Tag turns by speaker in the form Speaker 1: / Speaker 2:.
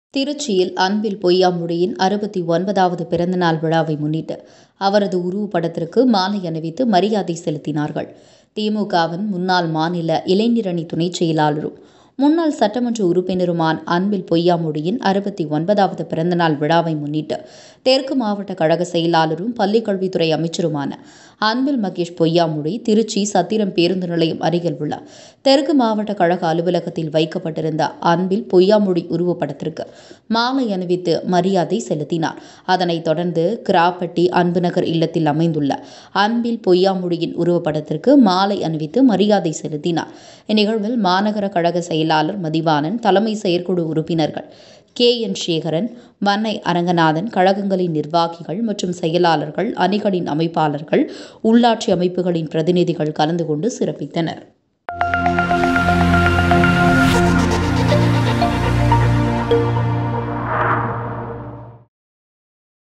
Speaker 1: திருச்சியில் அன்பில் பொய்யாமொழியின் அறுபத்தி ஒன்பதாவது பிறந்தநாள் விழாவை முன்னிட்டு அவரது உருவப்படத்திற்கு மாலை அணிவித்து மரியாதை செலுத்தினார்கள் திமுகவின் முன்னாள் மாநில இளைஞரணி துணைச் செயலாளரும் முன்னாள் சட்டமன்ற உறுப்பினருமான அன்பில் பொய்யாமொழியின் அறுபத்தி ஒன்பதாவது பிறந்தநாள் விழாவை முன்னிட்டு தெற்கு மாவட்ட கழக செயலாளரும் பள்ளிக்கல்வித்துறை அமைச்சருமான அன்பில் மகேஷ் பொய்யாமொழி திருச்சி சத்திரம் பேருந்து நிலையம் அருகில் உள்ள தெற்கு மாவட்ட கழக அலுவலகத்தில் வைக்கப்பட்டிருந்த அன்பில் பொய்யாமொழி உருவப்படத்திற்கு மாலை அணிவித்து மரியாதை செலுத்தினார் அதனைத் தொடர்ந்து கிராப்பட்டி அன்புநகர் இல்லத்தில் அமைந்துள்ள அன்பில் பொய்யாமொழியின் உருவப்படத்திற்கு மாலை அணிவித்து மரியாதை செலுத்தினார் இந்நிகழ்வில் மாநகர கழக செயலாளர் மதிவாணன் தலைமை செயற்குழு உறுப்பினர்கள் கே என் சேகரன் வன்னை அரங்கநாதன் கழகங்களின் நிர்வாகிகள் மற்றும் செயலாளர்கள் அணிகளின் அமைப்பாளர்கள் உள்ளாட்சி அமைப்புகளின் பிரதிநிதிகள் கலந்து கொண்டு சிறப்பித்தனர்